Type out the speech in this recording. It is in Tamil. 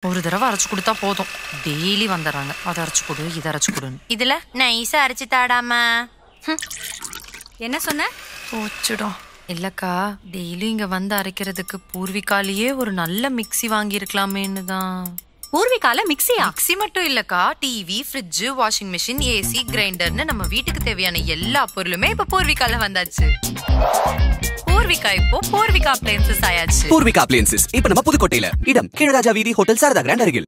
ஒரு தடவை அரைச்சு கொடுத்தா போதும் டெய்லி வந்துடுறாங்க அதை அரைச்சு கொடு இதை அரைச்சு கொடுன்னு இதுல நைஸா அரைச்சு தாடாமா என்ன சொன்ன போச்சுடா இல்லக்கா டெய்லி இங்க வந்து அரைக்கிறதுக்கு பூர்விகாலேயே ஒரு நல்ல மிக்ஸி வாங்கியிருக்கலாமேன்னு தான் பூர்விகால மிக்ஸியா மிக்ஸி மட்டும் இல்லக்கா TV fridge washing machine AC கிரைண்டர்னு நம்ம வீட்டுக்கு தேவையான எல்லா பொருளுமே இப்ப பூர்விகால வந்தாச்சு பூர்விகா இப்போ பூர்விகா அப்ளையன்சஸ் ஆயாச்சு பூர்விகா அப்ளையன்சஸ் இப்ப நம்ம புதுக்கோட்டையில இடம் கீழராஜா வீதி ஹோட்டல் சாரதா கிராண்ட் அருகில்